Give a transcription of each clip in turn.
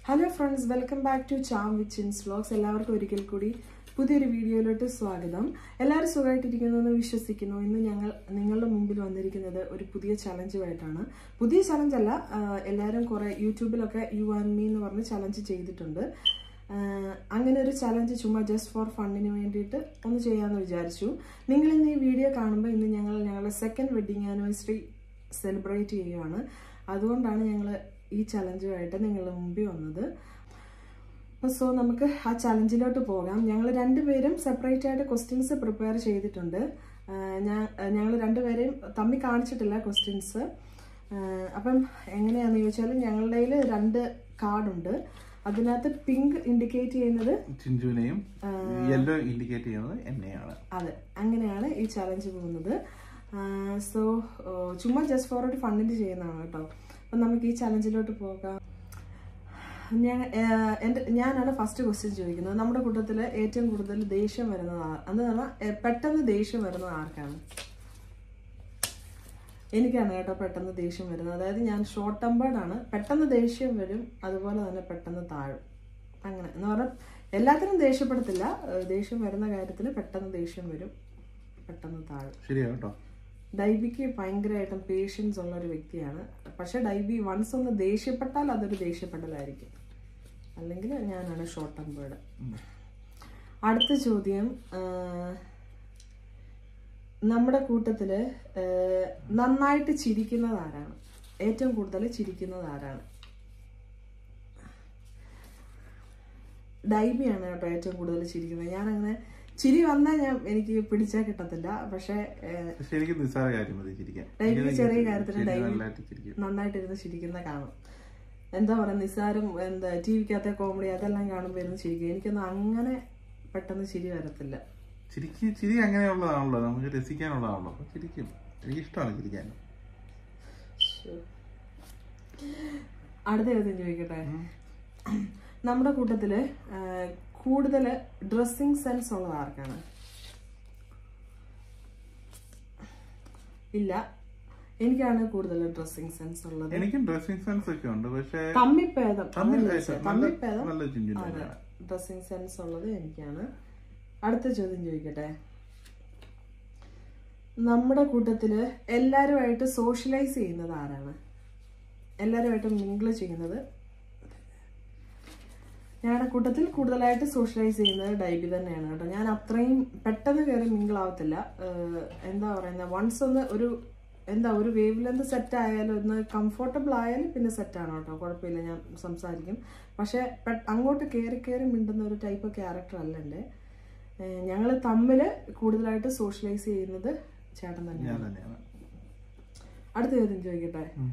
Hello friends welcome back to ചാം വിച്ചിൻസ് vlogs എല്ലാവർക്കും ഒരിക്കൽ കൂടി പുതിയൊരു വീഡിയോയിലോട്ട് സ്വാഗതം എല്ലാവരും സുഖമായിട്ടിരിക്കുന്നു എന്ന് വിശ്വസിക്കുന്നു ഇന്ന് ഞങ്ങൾ നിങ്ങളുടെ മുമ്പിൽ വന്നിരിക്കുന്നത് ഒരു പുതിയ ചലഞ്ചുമായിട്ടാണ് പുതിയ ചലഞ്ച് അല്ല ആഹ് എല്ലാവരും കുറെ യൂട്യൂബിലൊക്കെ യു ആൻഡ് മീ എന്ന് പറഞ്ഞ് ചലഞ്ച് ചെയ്തിട്ടുണ്ട് ആഹ് അങ്ങനെ ഒരു ചലഞ്ച് ചുമ്മാ ജസ്റ്റ് ഫോർ ഫണ്ടിന് വേണ്ടിയിട്ട് ഒന്ന് ചെയ്യാമെന്ന് വിചാരിച്ചു നിങ്ങൾ ഇന്ന് ഈ വീഡിയോ കാണുമ്പോൾ ഇന്ന് ഞങ്ങൾ ഞങ്ങളുടെ സെക്കൻഡ് വെഡിങ് ആനിവേഴ്സറി സെലിബ്രേറ്റ് ചെയ്യുകയാണ് അതുകൊണ്ടാണ് ഞങ്ങൾ ഈ ചലഞ്ചുമായിട്ട് നിങ്ങളുടെ മുമ്പിൽ വന്നത് സോ നമുക്ക് ആ ചലഞ്ചിലോട്ട് പോകാം ഞങ്ങൾ രണ്ടുപേരും സെപ്പറേറ്റ് ആയിട്ട് ക്വസ്റ്റ്യൻസ് പ്രിപ്പയർ ചെയ്തിട്ടുണ്ട് ആഹ് ഞാൻ ഞങ്ങൾ രണ്ടുപേരെയും തമ്മി കാണിച്ചിട്ടില്ല ക്വസ്റ്റ്യൻസ് അപ്പം എങ്ങനെയാണെന്ന് ചോദിച്ചാൽ ഞങ്ങളുടെ കയ്യിൽ രണ്ട് കാർഡുണ്ട് അതിനകത്ത് പിങ്ക് ഇൻഡിക്കേറ്റ് ചെയ്യുന്നത് ചിഞ്ചുവിനെയും യെല്ലോ ഇൻഡിക്കേറ്റ് ചെയ്യുന്നത് എന്നെയാണ് അതെ അങ്ങനെയാണ് ഈ ചലഞ്ച് പോകുന്നത് സോ ചുമ്മാ ജസ്റ്റ് ഫോർ ഒരു ഫണ്ടിന് ചെയ്യുന്നതാണ് കേട്ടോ അപ്പം നമുക്ക് ഈ ചലഞ്ചിലോട്ട് പോകാം ഞാൻ ആഹ് എൻ്റെ ഞാനാണ് ഫസ്റ്റ് ക്വസ്റ്റ്യൻ ചോദിക്കുന്നത് നമ്മുടെ കൂട്ടത്തിൽ ഏറ്റവും കൂടുതൽ ദേഷ്യം വരുന്നത് ആർ എന്ന് പറഞ്ഞാൽ എ- പെട്ടെന്ന് ദേഷ്യം വരുന്നത് ആർക്കാണ് എനിക്കാണ് കേട്ടോ പെട്ടെന്ന് ദേഷ്യം വരുന്നത് അതായത് ഞാൻ ഷോർട്ട് ടെമ്പേർഡ് ആണ് പെട്ടെന്ന് ദേഷ്യം വരും അതുപോലെ തന്നെ പെട്ടെന്ന് താഴും അങ്ങനെ എന്ന് പറഞ്ഞാൽ എല്ലാത്തിനും ദേഷ്യപ്പെടത്തില്ല ഏഹ് ദേഷ്യം വരുന്ന കാര്യത്തിൽ പെട്ടെന്ന് ദേഷ്യം വരും പെട്ടെന്ന് താഴും ശരിയാ കേട്ടോ ഡൈബിക്ക് ഭയങ്കരമായിട്ടും പേഷ്യൻസ് ഉള്ള ഒരു വ്യക്തിയാണ് പക്ഷെ ഡൈബി വൺസ് ഒന്ന് ദേഷ്യപ്പെട്ടാൽ അതൊരു ദേഷ്യപ്പെടലായിരിക്കും അല്ലെങ്കിൽ ഞാനാണ് ഷോർട്ട് ടെമ്പേർഡ് അടുത്ത ചോദ്യം ആഹ്, നമ്മുടെ കൂട്ടത്തില് ആഹ്, നന്നായിട്ട് ചിരിക്കുന്നത് ആരാണ് ഏറ്റവും കൂടുതൽ ചിരിക്കുന്നത് ആരാണ് ഡൈബിയാണ് കേട്ടോ ഏറ്റവും കൂടുതൽ ചിരിക്കുന്നത് ഞാനങ്ങനെ ചിരി വന്നാൽ ഞാൻ എനിക്ക് പിടിച്ചാൽ കിട്ടത്തില്ല പക്ഷെ ആഹ്, പക്ഷെ എനിക്ക് നിസ്സാര കാര്യം മതി ചിരിക്കാൻ ഡൈബി എനിക്ക് ചെറിയ ചിരി- കാര്യത്തിന് ചിരി ഡൈബി നല്ലതായിട്ട് ചിരിക്കും നന്നായിട്ടിരുന്ന് ചിരിക്കുന്ന കാണും എന്താ പറയുക നിസ്സാരം എന്താ ടി വിക്കകത്തെ കോമഡി അതെല്ലാം കാണുമ്പോൾ ഇരുന്ന് ചിരിക്കും എനിക്കൊന്നും അങ്ങനെ പെട്ടെന്ന് ചിരി വരത്തില്ല ചിരിക്ക് ചിരി അങ്ങനെയുള്ളതാണല്ലോ നമുക്ക് രസിക്കാനുള്ളതാണല്ലോ അപ്പൊ ചിരിക്കും എനിക്ക് ഇഷ്ടമാണ് ചിരിക്കാൻ അടുത്ത ചോദ്യം ചോദിക്കട്ടെ നമ്മുടെ കൂട്ടത്തില് കൂടുതൽ ഡ്രസ്സിങ് സെൻസ് ഉള്ളത് ആർക്കാണ് ഇല്ല എനിക്കാണ് കൂടുതൽ ഡ്രസ്സിങ് സെൻസ് ഉള്ളത് എനിക്കും ഡ്രസ്സിംഗ് സെൻസ് ഒക്കെ ഉണ്ട് പക്ഷെ തമ്മിപ്പേദം തമ്മിൽ അതാണ് ചോദിച്ചത്. നല്ല തമ്മിപ്പേദം നല്ല ചിഞ്ചു അതെ ഡ്രസ്സിങ് സെൻസ് ഉള്ളത് എനിക്കാണ് അടുത്ത ചോദ്യം ചോദിക്കട്ടെ നമ്മുടെ കൂട്ടത്തില് എല്ലാരുമായിട്ട് സോഷ്യലൈസ് ചെയ്യുന്നത് ആരാണ് എല്ലാരുമായിട്ട് മിങ്കിൾ ചെയ്യുന്നത് ഞങ്ങളുടെ കൂട്ടത്തിൽ കൂടുതലായിട്ട് സോഷ്യലൈസ് ചെയ്യുന്നത് ഡൈബി തന്നെയാണ് കേട്ടോ ഞാൻ അത്രയും പെട്ടെന്ന് കയറി മിങ്കിൾ ആവത്തില്ല ഏഹ് എന്താ പറയുന്നത് വൺസ് ഒന്ന് ഒരു എന്താ ഒരു വേവ് ലെന്ത് സെറ്റ് ആയാലും ഒന്ന് കംഫർട്ടബിൾ ആയാലും പിന്നെ സെറ്റാണ് കേട്ടോ കുഴപ്പമില്ല ഞാൻ സംസാരിക്കും പക്ഷെ പെ- അങ്ങോട്ട് കയറി കയറി മിണ്ടുന്ന ഒരു ടൈപ്പ് ക്യാരക്ടർ അല്ല എൻ്റെ ഞങ്ങൾ തമ്മിൽ കൂടുതലായിട്ട് സോഷ്യലൈസ് ചെയ്യുന്നത് ചേട്ടൻ ഞാൻ തന്നെയാണ് തന്നെയാണ് അടുത്ത ചോദ്യം ചോദിക്കട്ടെ ഉം.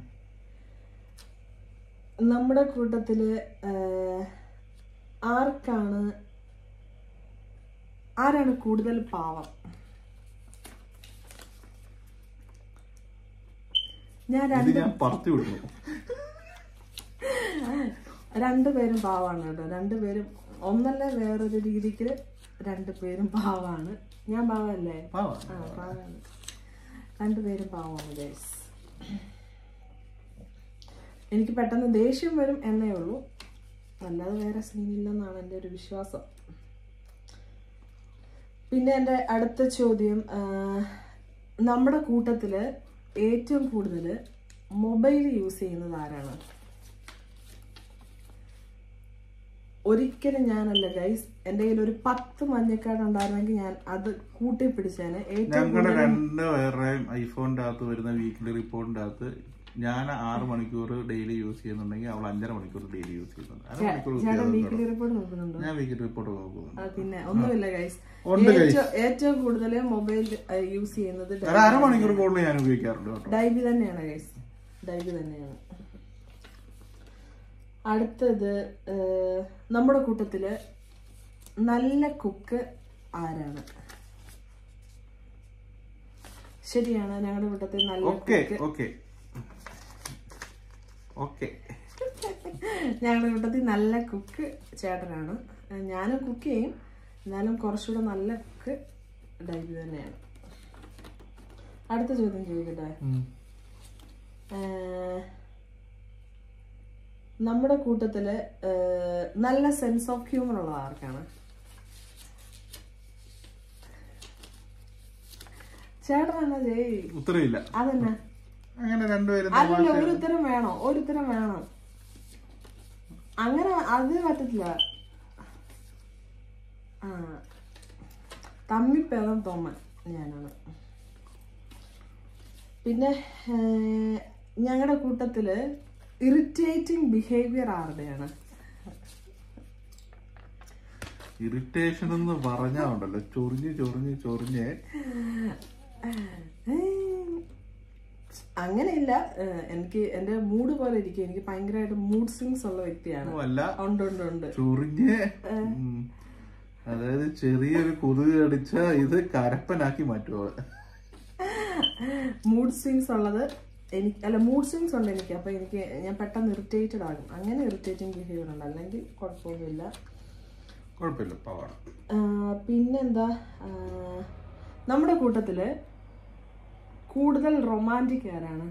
നമ്മുടെ കൂട്ടത്തില് ആഹ്, ആർക്കാണ് ആരാണ് കൂടുതൽ പാവം ഞാൻ ഇത് രണ്ട് ഞാൻ പറത്തി വിടുന്നു രണ്ടുപേരും പാവാണ് കേട്ടോ രണ്ടുപേരും ഒന്നല്ല വേറൊരു രീതിക്ക് രണ്ടുപേരും പാവാണ് ഞാൻ പാവല്ലേ പാവാ ആ പാവാണ് രണ്ടുപേരും പാവമാണ് ഗൈസ് എനിക്ക് പെട്ടെന്ന് ദേഷ്യം വരും എന്നേ ഉള്ളൂ അല്ലാതെ വേറെ സീനില്ലെന്നാണ് എൻ്റെ ഒരു വിശ്വാസം പിന്നെ എൻ്റെ അടുത്ത ചോദ്യം ആ, നമ്മുടെ കൂട്ടത്തിൽ ഏറ്റവും കൂടുതൽ മൊബൈൽ യൂസ് ചെയ്യുന്നത് ആരാണ് ഒരിക്കലും ഞാനല്ല ഗൈസ് എൻ്റെ കയ്യിൽ ഒരു പത്ത് മഞ്ഞക്കാട് ഉണ്ടായിരുന്നെങ്കിൽ ഞാൻ അത് കൂട്ടി പിടിച്ചേനെ ഏറ്റവും ഞങ്ങളുടെ രണ്ട് പേരുടെയും ഐഫോണിന്റെ അകത്ത് വരുന്ന വീക്കിലി റിപ്പോർട്ടിന്റെ അകത്ത് ഞാൻ ആറ് മണിക്കൂർ ഡെയിലി യൂസ് ചെയ്യുന്നുണ്ടെങ്കിൽ അവൾ അഞ്ചര മണിക്കൂർ ഡെയിലി യൂസ് ചെയ്യുന്നുണ്ട് അര മണിക്കൂർ use ചേട്ടൻ ചെയ്യാതെ വീക്കിലി റിപ്പോർട്ട് നോക്കുന്നുണ്ടോ ഞാൻ വീക്കിലി റിപ്പോർട്ട് നോക്കുന്നുണ്ട് ആ, പിന്നെ ഒന്നുമില്ല ഗൈസ് ഉണ്ട് ഏറ്റവും ഏറ്റവും കൂടുതൽ മൊബൈൽ യൂസ് ചെയ്യുന്നത് ഒരു അരമണിക്കൂർ കൂടുതൽ ഞാൻ ഉപയോഗിക്കാറുണ്ട് കേട്ടോ ഡൈബി തന്നെയാണ് ഗൈസ് ഡൈബി തന്നെയാണ് അടുത്തത് ഏഹ്, നമ്മുടെ കൂട്ടത്തില് നല്ല കുക്ക് ആരാണ് ശരിയാണ് ഞങ്ങളുടെ കൂട്ടത്തിൽ നല്ല ഓക്കെ ഓക്കെ ഓക്കെ ഞങ്ങളുടെ കൂട്ടത്തിൽ നല്ല കുക്ക് ചേട്ടനാണ് ഏഹ്, ഞാനും കുക്ക് ചെയ്യും എന്നാലും കുറച്ചുകൂടെ നല്ല കുക്ക് ഡൈബി തന്നെയാണ് അടുത്ത ചോദ്യം ചോദിക്കട്ടെ ഏഹ്, നമ്മുടെ കൂട്ടത്തില് ഏഹ്, നല്ല സെൻസ് ഓഫ് ഹ്യൂമർ ഉള്ളത് ആർക്കാണ് ചേട്ടൻ എന്നാ ജയ് ഉത്തരവില്ല അതന്നെ അങ്ങനെ രണ്ടുപേരും അല്ലല്ല ഒരു ഉത്തരം വേണോ ഒരു ഉത്തരം വേണം അങ്ങനെ അത് പറ്റത്തില്ല ആ തമ്മിപ്പേദം തോമൻ ഞാനാണ് പിന്നെ ഞങ്ങളുടെ കൂട്ടത്തില് ഇറിറ്റേറ്റിംഗ് ബിഹേവിയർ ആരുടെയാണ് ഇറിറ്റേഷൻ എന്ന് പറഞ്ഞാ ഉണ്ടല്ലോ ചൊറിഞ്ഞ് ചൊറിഞ്ഞ് ചൊറിഞ്ഞ് ഏയ്. അങ്ങനെയില്ല ഏഹ് എനിക്ക് എന്റെ മൂഡ് പോലെ ഇരിക്കും എനിക്ക് ഭയങ്കരമായിട്ട് മൂഡ് സ്വിങ്സ് ഉള്ള വ്യക്തിയാണ് അല്ല ഉണ്ട് ഉണ്ട് ഉണ്ട് ചൊറിഞ്ഞ് ഉം. അതായത് ചെറിയൊരു കൊതുക് കടിച്ച ഇത് കരപ്പനാക്കി മാറ്റുമോ മൂഡ് സ്വിങ്സ് ഉള്ളത് എനിക്ക് അല്ല മൂഡ് സ്വിങ്സ് ഉണ്ട് എനിക്ക് അപ്പൊ എനിക്ക് ഞാൻ പെട്ടെന്ന് ഇറിറ്റേറ്റഡ് ആകും അങ്ങനെ ഇറിറ്റേറ്റിംഗ് ബിഹേവിയർ ഉണ്ട് അല്ലെങ്കിൽ കുഴപ്പമൊന്നുമില്ല കുഴപ്പമില്ല പവാണ് ആ, പിന്നെന്താ ആ, നമ്മുടെ കൂട്ടത്തില് കൂടുതൽ റൊമാൻറ്റിക് ആരാണ്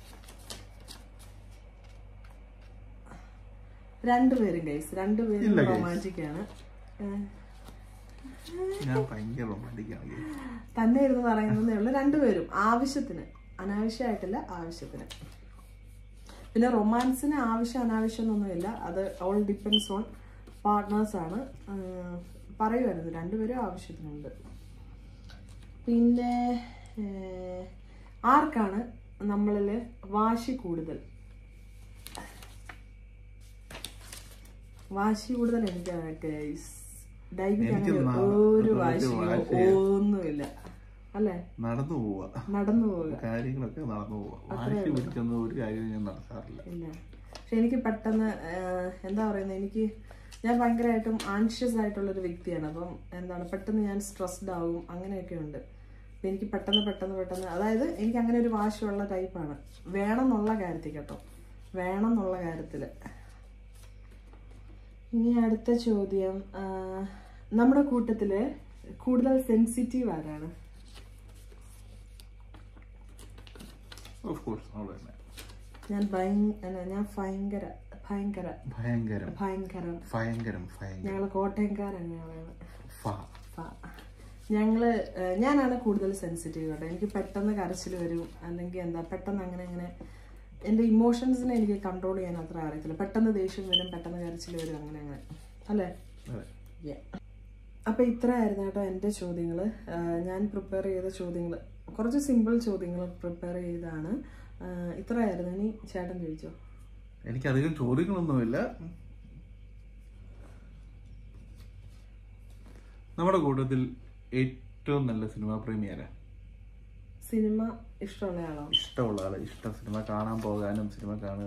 രണ്ടുപേരും ഗൈസ് രണ്ടുപേരും ഇല്ല, guys. റൊമാൻറ്റിക് ആണ് ഏ, ഞാൻ ഭയങ്കര റൊമാൻറ്റിക്കാണ് തന്നെ ഇരുന്ന് പറയുന്നതേ ഉള്ളൂ രണ്ടുപേരും ആവശ്യത്തിന് അനാവശ്യമായിട്ടില്ല ആവശ്യത്തിന് പിന്നെ റൊമാൻസിന് ആവശ്യം അനാവശ്യം എന്നൊന്നുമില്ല അത് ഓൾ ഡിപ്പെൻസ് ഓൺ പാർട്ട്നേഴ്സ് ആണ് ആഹ് പറയുമായിരുന്നു രണ്ടുപേരും ആവശ്യത്തിനുണ്ട് പിന്നെ ഏഹ്, ആർക്കാണ് നമ്മളിൽ വാശി കൂടുതൽ വാശി കൂടുതൽ എനിക്കാണ് ഗൈസ് ഡൈവിക്ക് എനിക്ക് അങ്ങനെ നാ- ഒരു ഒരു വാശിയോ വാശിയോ. ഒന്നുമില്ല അല്ലേ നടന്നു പോവാ നടന്നു പോവുക കാര്യങ്ങളൊക്കെ നടന്നു പോവാ വാശി പിടിച്ചൊന്നും ഒരു കാര്യവും ഞാൻ നടത്താറില്ല ഇല്ല പക്ഷെ എനിക്ക് പെട്ടെന്ന് ആഹ്, എന്താ പറയുന്നത് എനിക്ക് ഞാൻ ഭയങ്കരമായിട്ടും ആൻഷ്യസ് ആയിട്ടുള്ള ഒരു വ്യക്തിയാണ് അപ്പം എന്താണ് പെട്ടെന്ന് ഞാൻ സ്ട്രെസ്ഡ് ആവും അങ്ങനെയൊക്കെ ഉണ്ട് അപ്പം എനിക്ക് പെട്ടെന്ന് പെട്ടെന്ന് പെട്ടെന്ന് അതായത് എനിക്ക് അങ്ങനെ ഒരു വാശിയുള്ള ടൈപ്പാണ് വേണം എന്നുള്ള കാര്യത്തിൽ കേട്ടോ വേണം എന്നുള്ള കാര്യത്തിൽ ഇനി അടുത്ത ചോദ്യം ആഹ്, നമ്മുടെ കൂട്ടത്തില് കൂടുതൽ സെൻസിറ്റീവ് ആരാണ് ഓഫ് കോഴ്സ് അവള് തന്നെ ഞാൻ ഭയ- അല്ല, ഞാൻ ഭയങ്കര ഭയങ്കര ഭയങ്കരം ഭയങ്കരം ഭയങ്കരം ഭയങ്കരം ഞങ്ങള് കോട്ടയംകാരാണ് ഞങ്ങളാണ് ഫ ഫ- ഞങ്ങള് ഏഹ്, ഞാനാണ് കൂടുതൽ സെൻസിറ്റീവ് കേട്ടോ എനിക്ക് പെട്ടെന്ന് കരച്ചിൽ വരും അല്ലെങ്കിൽ എന്താ പെട്ടെന്ന് അങ്ങനെ അങ്ങനെ എൻ്റെ ഇമോഷൻസിനെ എനിക്ക് കൺട്രോൾ ചെയ്യാൻ അത്ര അറിയത്തില്ല പെട്ടെന്ന് ദേഷ്യം വരും പെട്ടെന്ന് കരച്ചിൽ വരും അങ്ങനെ അങ്ങനെ അല്ലേ അതെ Yeah. അപ്പൊ ഇത്രയായിരുന്നു കേട്ടോ എൻ്റെ ചോദ്യങ്ങൾ ഞാൻ പ്രിപ്പയർ ചെയ്ത ചോദ്യങ്ങൾ കുറച്ച് സിമ്പിൾ ചോദ്യങ്ങൾ പ്രിപ്പയർ ചെയ്താണ് ആഹ് ഇത്രയായിരുന്നു ഇനി ചേട്ടൻ ചോദിച്ചോ എനിക്കധികം ചോദ്യങ്ങളൊന്നുമില്ല നമ്മുടെ കൂട്ടത്തിൽ ഏറ്റവും നല്ല സിനിമാ പ്രേമി ആരാ സിനിമ ഇഷ്ടമുള്ള ആളോ ഇഷ്ടമുള്ള ആള് ഇഷ്ടം സിനിമ കാണാൻ പോകാനും സിനിമ കാണുക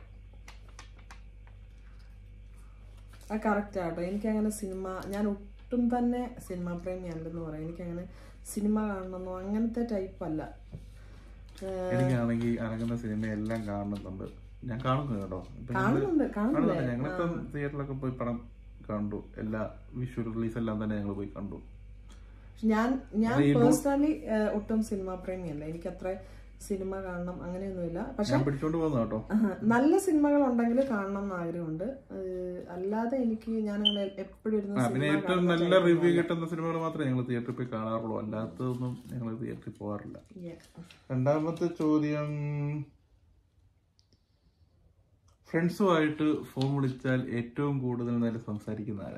ആ കറക്റ്റ് ആട്ടോ എനിക്കങ്ങനെ സിനിമ ഞാൻ ഒട്ടും തന്നെ സിനിമ പ്രേമിയല്ലെന്ന് പറയാം എനിക്കങ്ങനെ സിനിമ കാണണമെന്നോ അങ്ങനത്തെ ടൈപ്പ് അല്ല ഏഹ് എനിക്കാണെങ്കിൽ ഇറങ്ങുന്ന സിനിമ എല്ലാം കാണുന്നുണ്ട് ഞാൻ കാണുന്നു കേട്ടോ ഇപ്പൊ ഞങ്ങള് കാണുന്നുണ്ട് കാണുന്നില്ലേ കാണുന്നില്ല ഞങ്ങളിപ്പം തിയേറ്ററിലൊക്കെ പോയി പടം കണ്ടു എല്ലാ വിഷ്വൽ റിലീസ് എല്ലാം തന്നെ ഞങ്ങൾ പോയി കണ്ടു ഞാൻ ഞാൻ പേഴ്സണലി ഒട്ടും സിനിമ പ്രേമിയല്ല എനിക്ക് അത്ര സിനിമ കാണണം അങ്ങനെയൊന്നുമില്ല പക്ഷെ ഞാൻ പിടിച്ചോണ്ട് പോകുന്ന കേട്ടോ ആഹ്, നല്ല സിനിമകൾ ഉണ്ടെങ്കിൽ കാണണം എന്ന് ആഗ്രഹമുണ്ട് ഏഹ്, അല്ലാതെ എനിക്ക് ഞാൻ അങ്ങനെ എപ്പോഴും ഇരുന്ന് ആ, പിന്നെ സിനിമ ഏറ്റവും കാണുന്ന നല്ല റിവ്യൂ കിട്ടുന്ന സിനിമകൾ മാത്രമേ ഞങ്ങൾ തിയേറ്ററിൽ പോയി കാണാറുള്ളൂ അല്ലാത്തതൊന്നും ഞങ്ങൾ തിയേറ്ററിൽ പോകാറില്ല Yeah. രണ്ടാമത്തെ ചോദ്യം ഫ്രണ്ട്സുമായിട്ട് ഫോൺ വിളിച്ചാൽ ഏറ്റവും കൂടുതൽ നേരം സംസാരിക്കുന്ന ആരാ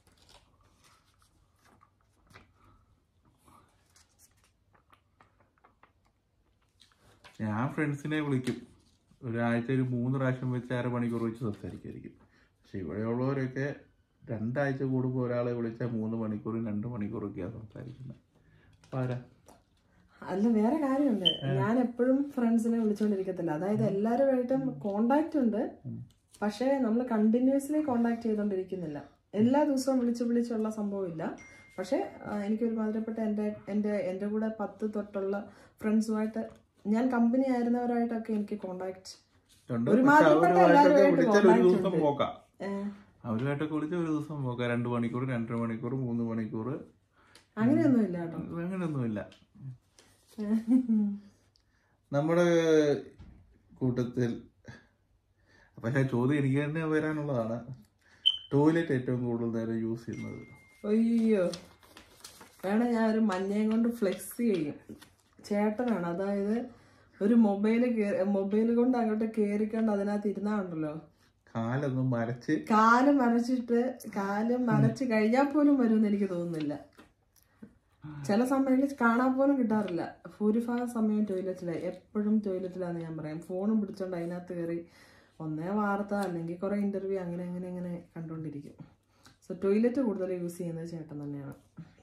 ഞാൻ ഫ്രണ്ട്സിനെ വിളിക്കും ഒരാഴ്ച ഒരു മൂന്ന് പ്രാവശ്യം വെച്ച് അര മണിക്കൂർ വെച്ച് സംസാരിക്കുമായിരിക്കും പക്ഷെ ഇവിടെയുള്ളവരൊക്കെ രണ്ടാഴ്ച കൂടുമ്പോൾ ഒരാളെ വിളിച്ചാൽ മൂന്ന് മണിക്കൂറും രണ്ട് മണിക്കൂറൊക്കെയാണ് സംസാരിക്കുന്നത് അപ്പോൾ ആരാ അല്ല വേറെ കാര്യമുണ്ട് ഞാൻ എപ്പോഴും ഫ്രണ്ട്സിനെ വിളിച്ചോണ്ടിരിക്കത്തില്ല അതായത് എല്ലാവരുമായിട്ടും കോണ്ടാക്ട് ഉണ്ട് പക്ഷേ നമ്മൾ കണ്ടിന്യൂസ്ലി കോണ്ടാക്ട് ചെയ്തോണ്ടിരിക്കുന്നില്ല എല്ലാ ദിവസവും വിളിച്ച് വിളിച്ചുള്ള സംഭവമില്ല പക്ഷേ ആ, എനിക്ക് ഒരുമാതിരിപ്പെട്ട എൻ്റെ എൻ്റെ എൻ്റെ കൂടെ പത്ത് തൊട്ടുള്ള ഫ്രണ്ട്സുമായിട്ട് ഞാൻ കമ്പനി ആയിരുന്നവരായിട്ടൊക്കെ എനിക്ക് കോണ്ടാക്ട് ഉണ്ട് ഒരുമാതിരിപ്പെട്ട പക്ഷെ അവരുമായിട്ടൊക്കെ എല്ലാവരുമായിട്ട് വിളിച്ചാൽ ഒരു contact ദിവസം ഉണ്ട്. പോക്കാം അവരുമായിട്ടൊക്കെ വിളിച്ചാൽ ഒരു ദിവസം പോക്കാം രണ്ട് മണിക്കൂർ രണ്ടര മണിക്കൂർ മൂന്ന് മണിക്കൂർ അങ്ങനെയൊന്നുമില്ല കേട്ടോ അങ്ങനെയൊന്നുമില്ല നമ്മുടെ കൂട്ടത്തിൽ പക്ഷേ ചോദ്യം എനിക്ക് തന്നെ വരാനുള്ളതാണ് ടോയ്ലറ്റ് ഏറ്റവും കൂടുതൽ നേരം യൂസ് ചെയ്യുന്നത് അയ്യോ വേണം ഞാൻ ഒരു മഞ്ഞയും കൊണ്ട് ഫ്ലെക്സ് ചെയ്യും ചേട്ടനാണ് അതായത് ഒരു മൊബൈല് മൊബൈൽ കൊണ്ട് അങ്ങോട്ട് കയറിക്കൊണ്ട് അതിനകത്ത് ഇരുന്നാ ഉണ്ടല്ലോ കാലൊന്നും മരച്ച് കാല് മരച്ചിട്ട് കാല് മരച്ച് കഴിഞ്ഞാൽ പോലും വരുമെന്ന് എനിക്ക് തോന്നുന്നില്ല ചില സമയങ്ങളിൽ കാണാൻ പോലും കിട്ടാറില്ല ഭൂരിഭാഗം സമയം ടോയ്ലറ്റിലാണ് എപ്പോഴും ടോയ്ലറ്റിലാന്ന് ഞാൻ പറയാം ഫോണും പിടിച്ചോണ്ട് അതിനകത്ത് കയറി ഒന്നേ വാർത്ത അല്ലെങ്കിൽ കുറെ ഇന്റർവ്യൂ അങ്ങനെ അങ്ങനെ അങ്ങനെ കണ്ടുകൊണ്ടിരിക്കും സോ ടോയ്ലറ്റ് കൂടുതൽ യൂസ് ചെയ്യുന്നത് ചേട്ടൻ തന്നെയാണ്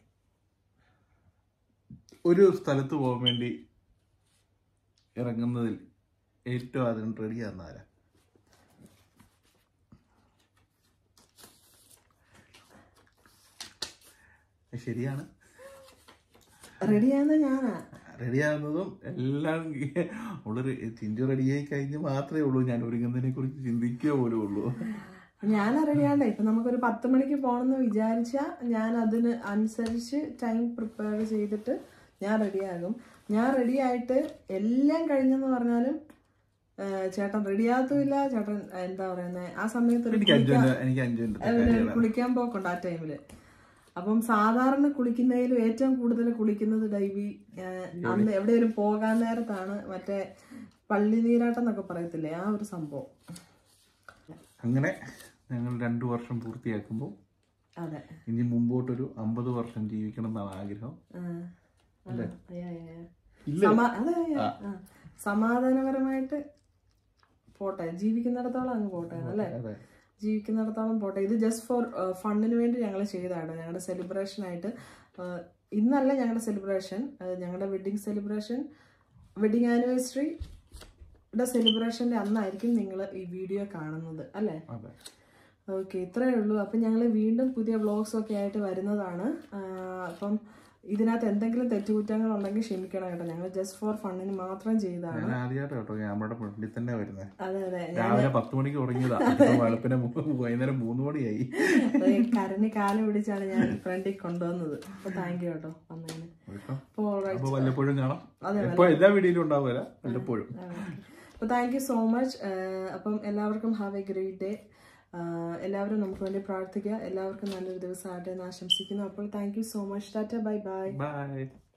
ഒരു സ്ഥലത്ത് പോകാൻ വേണ്ടി ഇറങ്ങുന്നതിൽ ഏറ്റവും അതിന് റെഡിയാന്നാരാ ശരിയാണ് റെഡിയാകുന്ന ഞാനാ റെഡിയാകുന്നതും എല്ലാം ഉള്ളൊരു ചിഞ്ചു റെഡിയായി കഴിഞ്ഞ് മാത്രമേ ഉള്ളൂ ഞാൻ ഒരുങ്ങുന്നതിനെ കുറിച്ച് ചിന്തിക്കുക പോലും ഉള്ളൂ ഞാൻ റെഡിയാണ്ടേ ഇപ്പൊ നമുക്കൊരു പത്ത് മണിക്ക് പോകണമെന്ന് വിചാരിച്ചാൽ ഞാൻ അതിന് അനുസരിച്ച് ടൈം പ്രിപ്പയർ ചെയ്തിട്ട് ഞാൻ റെഡിയാകും ഞാൻ റെഡിയായിട്ട് എല്ലാം കഴിഞ്ഞെന്ന് പറഞ്ഞാലും ആ, ചേട്ടൻ റെഡിയാകത്തുമില്ല ചേട്ടൻ എന്താ പറയുന്നത് ആ സമയത്ത് ഒരു എനിക്ക് അഞ്ചു മിനിറ്റ് എനിക്ക് അഞ്ചു മിനിറ്റ് ഒരു കുളിക്കാൻ പോക്കുണ്ട് ആ ടൈമില് അപ്പം സാധാരണ കുളിക്കുന്നതിലും ഏറ്റവും കൂടുതൽ കുളിക്കുന്നത് ഡൈവി അന്ന് എവിടെയെങ്കിലും പോകാൻ നേരത്താണ് മറ്റേ പള്ളി നീരാട്ടം എന്നൊക്കെ പറയത്തില്ലേ ആ ഒരു സംഭവം അങ്ങനെ ഞങ്ങൾ രണ്ടു വർഷം പൂർത്തിയാക്കുമ്പോൾ അതെ ഇനി മുമ്പോട്ടൊരു അമ്പത് വർഷം ജീവിക്കണം എന്നാണ് ആഗ്രഹം ആ. ആ, അയ്യ, അയ്യ, അയ്യ. ഇല്ല. സമാ- അതെ, അയ്യ, ആ. സമാധാനപരമായിട്ട് പോട്ടെ ജീവിക്കുന്നിടത്തോളം അങ്ങ് പോട്ടെ അല്ലേ അതെ ജീവിക്കുന്നിടത്തോളം പോട്ടെ ഇത് ജസ്റ്റ് ഫോർ ഫണ്ടിന് വേണ്ടി ഞങ്ങൾ ചെയ്തതാണ് ഞങ്ങളുടെ സെലിബ്രേഷൻ ആയിട്ട് ആ, ഇന്നല്ല ഞങ്ങളുടെ സെലിബ്രേഷൻ ഞങ്ങളുടെ വെഡിങ് സെലിബ്രേഷൻ വെഡിങ് ആനിവേഴ്സറിയുടെ സെലിബ്രേഷൻ്റെ അന്നായിരിക്കും നിങ്ങൾ ഈ വീഡിയോ കാണുന്നത് അല്ലേ അതെ ഓക്കെ ഇത്രയേ ഉള്ളൂ അപ്പം ഞങ്ങൾ വീണ്ടും പുതിയ വ്ളോഗ്സ് ഒക്കെ ആയിട്ട് വരുന്നതാണ് ആ, അപ്പം ഇതിനകത്ത് എന്തെങ്കിലും തെറ്റുകുറ്റങ്ങൾ ഉണ്ടെങ്കിൽ ക്ഷമിക്കണം കേട്ടോ ഞങ്ങൾ ജസ്റ്റ് ഫോർ ഫണ്ടിന് മാത്രം ചെയ്തതാണ് ഞാൻ ആദ്യമായിട്ട് കേട്ടോ ക്യാമറയുടെ ഫ്രണ്ടിൽ തന്നെ വരുന്നത് അതെ അതെ രാവിലെ പത്ത് മണിക്ക് തുടങ്ങിയതാ ഇപ്പൊ വെളുപ്പിനെ മൂ- വൈകുന്നേരം മൂന്ന് മണിയായി അത് കരഞ്ഞ് കാലം പിടിച്ചാണ് ഞാൻ ഫ്രണ്ടിൽ കൊണ്ടുവന്നത് അപ്പൊ താങ്ക് യു കേട്ടോ വന്നതിന് കേട്ടോ. അപ്പോൾ alright. അപ്പൊ വല്ലപ്പോഴും കാണാം അതെ, ഇപ്പൊ എല്ലാ വീഡിയോയിലും ഉണ്ടാവില്ല വല്ലപ്പോഴും അപ്പോൾ താങ്ക് യു സോ മച്ച് അപ്പം എല്ലാവർക്കും ഹാവ് എ ഗ്രേറ്റ് ഡേ എല്ലാവരും നമുക്ക് വേണ്ടി പ്രാർത്ഥിക്കുക എല്ലാവർക്കും നല്ലൊരു ദിവസം ആട്ടെ എന്ന് ആശംസിക്കുന്നു അപ്പോൾ thank you so much tata bye bye by